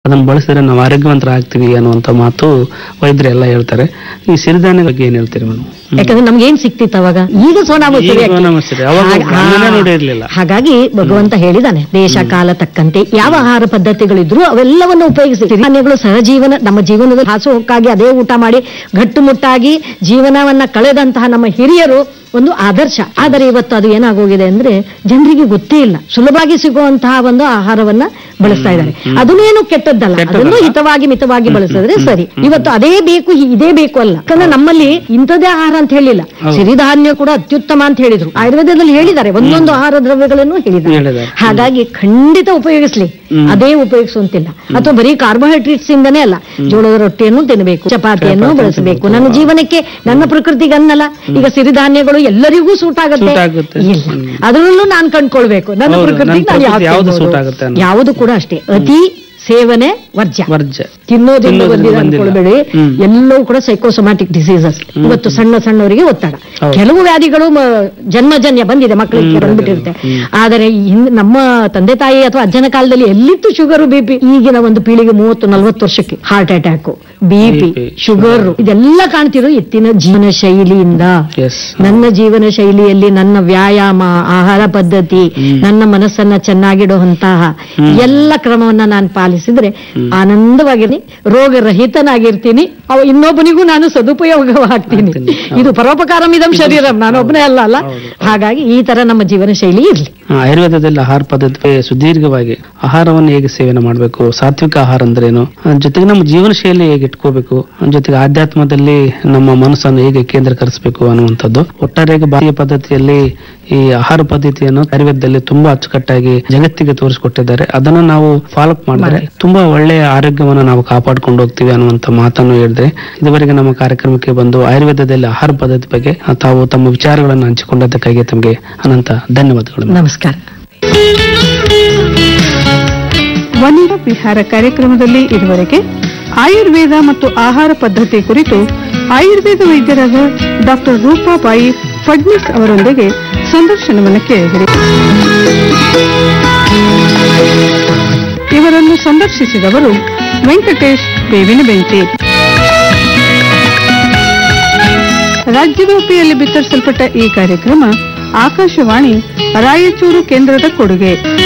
ಅದನ್ನ ಬಳಸಿದ್ರೆ ನಾವು ಆರೋಗ್ಯವಂತರಾಗ್ತೀವಿ ಅನ್ನುವಂತ ಮಾತು ವೈದ್ಯರು ಎಲ್ಲ ಹೇಳ್ತಾರೆ ಈ ಸಿರಿಧಾನ್ಯ ಬಗ್ಗೆ ಏನ್ ಹೇಳ್ತೀರಿ ಮೇಡಮ್ ಯಾಕಂದ್ರೆ ನಮ್ಗೆ ಏನ್ ಸಿಕ್ತಿತ್ತು ಅವಾಗ ಈಗ ಸೋನಾ ಮಸೂರಿ ಈಗ ಅಕ್ಕಿ. ಸೋನಾ ಮಸೂರಿ. ಅವಾಗ ಹಾಗ- ಗಮನನೇ ಹಾ. ನೋಡಿರ್ಲಿಲ್ಲ. ಹಾಗಾಗಿ ಭಗವಂತ ಹೇಳಿದಾನೆ ದೇಶ ಕಾಲ ತಕ್ಕಂತೆ ಯಾವ ಆಹಾರ ಪದ್ಧತಿಗಳಿದ್ರು ಅವೆಲ್ಲವನ್ನು ಉಪಯೋಗಿಸಿ ಸಿರಿಧಾನ್ಯಗಳು ಸಹಜೀವನ ನಮ್ಮ ಜೀವನದ ಹಾಸುಹೊಕ್ಕಾಗಿ ಅದೇ ಊಟ ಮಾಡಿ ಗಟ್ಟುಮುಟ್ಟಾಗಿ ಜೀವನವನ್ನ ಕಳೆದಂತಹ ನಮ್ಮ ಹಿರಿಯರು ಒಂದು ಆದರ್ಶ ಆದರೆ ಇವತ್ತು ಅದು ಏನಾಗೋಗಿದೆ ಅಂದ್ರೆ ಜನರಿಗೆ ಗೊತ್ತೇ ಇಲ್ಲ ಸುಲಭವಾಗಿ ಸಿಗುವಂತಹ ಒಂದು ಆಹಾರವನ್ನ ಬಳಸ್ತಾ ಇದ್ದಾರೆ ಅದನ್ನೇನು ಕೆಟ್ಟದ್ದಲ್ಲ ಅದನ್ನು ಹಿತವಾಗಿ ಮಿತವಾಗಿ ಬಳಸಿದ್ರೆ ಸರಿ ಇವತ್ತು ಅದೇ ಬೇಕು ಹಿ- ಇದೇ ಬೇಕು ಅಲ್ಲ ಯಾಕಂದ್ರೆ ನಮ್ಮಲ್ಲಿ ಇಂಥದೇ ಆಹಾರ ಅಂತ ಹೇಳಿಲ್ಲ ಸಿರಿಧಾನ್ಯ ಕೂಡ ಅತ್ಯುತ್ತಮ ಅಂತ ಹೇಳಿದ್ರು ಆಯುರ್ವೇದದಲ್ಲಿ ಹೇಳಿದ್ದಾರೆ ಒಂದೊಂದು ಆಹಾರ ದ್ರವ್ಯಗಳನ್ನು ಹೇಳಿದ್ದಾರೆ ಹೇಳಿದ್ದಾರೆ. ಹಾಗಾಗಿ ಖಂಡಿತ ಉಪಯೋಗಿಸ್ಲಿ ಅದೇ ಉಪಯೋಗಿಸುವಂತಿಲ್ಲ ಅಥವಾ ಬರೀ ಕಾರ್ಬೋಹೈಡ್ರೇಟ್ಸ್ ಇಂದನೇ ಅಲ್ಲ ಜೋಳದ ರೊಟ್ಟಿಯನ್ನು ತಿನ್ನಬೇಕು ಚಪಾತಿಯನ್ನು ಬಳಸಬೇಕು ನನ್ನ ಜೀವನಕ್ಕೆ ನನ್ನ ಪ್ರಕೃತಿಗೆ ಅನ್ನಲ್ಲ ಈಗ ಸಿರಿಧಾನ್ಯಗಳು ಎಲ್ಲರಿಗೂ ಸೂಟ್ ಆಗುತ್ತೆ Suit ಆಗುತ್ತೆ. ಇಲ್ಲ ಅದರಲ್ಲೂ ನಾನು ಕಂಡ್ಕೊಳ್ಬೇಕು ನನ್ನ ಹೌದು, ಪ್ರಕೃತಿಗೆ ನನ್ನ ನಾನು ಪ್ರಕೃತಿ ಯಾವ್ದು ಯಾವ್ದು ತಿನ್ಬೋದು? suit ಆಗುತ್ತೆ ಅನ್ನೋದು. ಯಾವುದು ಕೂಡ ಅಷ್ಟೇ ಅತಿ ಸೇವನೆ ವರ್ಜ್ಯ ವರ್ಜ್ಯ ತಿನ್ನೋದ್ರಿಂದ ತಿನ್ನೋದ್ರಿಂದ ಬಂದಿದೆ ಬಂದಿಲ್ಲ. ಅನ್ಕೊಳ್ಬೇಡಿ ಹ್ಮ್. ಎಲ್ಲವೂ ಕೂಡ ಸೈಕೋಸೊಮ್ಯಾಟಿಕ್ ಡಿಸೀಸಸ್ ಇವತ್ತು ಸಣ್ಣ ಸಣ್ಣವರಿಗೆ ಒತ್ತಡ ಹೌದು. ಕೆಲವು ವ್ಯಾಧಿಗಳು ಮ- ಜನ್ಮಜನ್ಯ ಬಂದಿದೆ ಮಕ್ಕಳಿಗೆ ಬಂದ್ಬಿಟ್ಟಿರುತ್ತೆ ಆದರೆ ಹಿಂದ್- ನಮ್ಮ ತಂದೆ ತಾಯಿ ಅಥವಾ ಅಜ್ಜನ ಕಾಲದಲ್ಲಿ ಎಲ್ಲಿತ್ತು ಶುಗರ್ ಬಿಪಿ ಈಗಿನ ಒಂದು ಪೀಳಿಗೆ ಮೂವತ್ತು ನಲವತ್ತು ವರ್ಷಕ್ಕೆ heart attack BP BP, sugar ಇದೆಲ್ಲ ಕಾಣ್ತಿರೋ ಎತ್ತಿನ ಜೀವನ ಶೈಲಿಯಿಂದ ಎಸ್ ನನ್ನ ಜೀವನ ಶೈಲಿಯಲ್ಲಿ ನನ್ನ ವ್ಯಾಯಾಮ ಆಹಾರ ಪದ್ಧತಿ ನನ್ನ ಮನಸ್ಸನ್ನ ಚೆನ್ನಾಗಿಡುವಂತಹ ಎಲ್ಲ ಕ್ರಮವನ್ನ ನಾನು ಪಾಲಿಸಿದ್ರೆ ಆನಂದವಾಗಿರ್ತೀನಿ ರೋಗ ರಹಿತನಾಗಿರ್ತೀನಿ ಅವ ಇನ್ನೊಬ್ಬನಿಗೂ ನಾನು ಸದುಪಯೋಗವಾಗ್ತೀನಿ ಆಗ್ತೀನಿ. ಇದು ಪರೋಪಕಾರಮಿದಂ ಶರೀರಂ ನಾನೊಬ್ಬನೇ ಅಲ್ಲ ಅಲ್ಲ ಹಾಗಾಗಿ ಈ ತರ ನಮ್ಮ ಜೀವನ ಶೈಲಿ ಇರ್ಲಿ ಆ, ಆಯುರ್ವೇದದಲ್ಲಿ ಆಹಾರ ಪದ್ಧತಿ ಸುದೀರ್ಘವಾಗಿ ಆಹಾರವನ್ನು ಹೇಗೆ ಸೇವನೆ ಮಾಡಬೇಕು ಸಾತ್ವಿಕ ಆಹಾರ ಅಂದ್ರೇನು ಆ, ಜೊತೆಗೆ ನಮ್ಮ ಜೀವನ ಶೈಲಿ ಹೇಗೆ ಇಟ್ಕೋಬೇಕು ಜೊತೆಗೆ ಆಧ್ಯಾತ್ಮದಲ್ಲಿ ನಮ್ಮ ಮನಸ್ಸನ್ನು ಹೇಗೆ ಕೇಂದ್ರೀಕರಿಸಬೇಕು ಅನ್ನುವಂಥದ್ದು ಒಟ್ಟಾರೆಯಾಗಿ ಭಾರತೀಯ ಪದ್ಧತಿಯಲ್ಲಿ ಈ ಆಹಾರ ಪದ್ಧತಿಯನ್ನು ಆಯುರ್ವೇದದಲ್ಲಿ ತುಂಬಾ ಅಚ್ಚುಕಟ್ಟಾಗಿ ಜಗತ್ತಿಗೆ ತೋರಿಸಿಕೊಟ್ಟಿದ್ದಾರೆ ಅದನ್ನು ನಾವು ಫಾಲೋ ಅಪ್ ಮಾಡಿದ್ರೆ ತುಂಬಾ ಒಳ್ಳೆಯ ಆರೋಗ್ಯವನ್ನು ನಾವು ಕಾಪಾಡ್ಕೊಂಡು ಹೋಗ್ತೀವಿ ಅನ್ನುವಂತ ಮಾತನ್ನು ಹೇಳಿದ್ರೆ ಇದುವರೆಗೆ ನಮ್ಮ ಕಾರ್ಯಕ್ರಮಕ್ಕೆ ಬಂದು ಆಯುರ್ವೇದದಲ್ಲಿ ಆಹಾರ ಪದ್ಧತಿ ಬಗ್ಗೆ ಆ, ತಾವು ತಮ್ಮ ವಿಚಾರಗಳನ್ನು ಹಂಚಿಕೊಂಡದ್ದಕ್ಕಾಗಿ ತಮಗೆ ಅನಂತ ಧನ್ಯವಾದಗಳು ನಮಸ್ಕಾರ ವನಿರ ವಿಹಾರ ಕಾರ್ಯಕ್ರಮದಲ್ಲಿ ಇದುವರೆಗೆ ಆಯುರ್ವೇದ ಮತ್ತು ಆಹಾರ ಪದ್ಧತಿ ಕುರಿತು ಆಯುರ್ವೇದ ವೈದ್ಯರಾದ ಡಾಕ್ಟರ್ ರೂಪಾಬಾಯಿ ಫಡ್ನಿಸ್ ಅವರೊಂದಿಗೆ ಸಂದರ್ಶನವನ್ನು ಕೇಳಿದಿರಿ ಇವರನ್ನು ಸಂದರ್ಶಿಸಿದವರು ವೆಂಕಟೇಶ್ ಬೇವಿನ ಬೆಂಕಿ ರಾಜ್ಯವ್ಯಾಪಿಯಲ್ಲಿ ಬಿತ್ತರಿಸಲ್ಪಟ್ಟ ಈ ಕಾರ್ಯಕ್ರಮ ಆಕಾಶವಾಣಿ ರಾಯಚೂರು ಕೇಂದ್ರದ ಕೊಡುಗೆ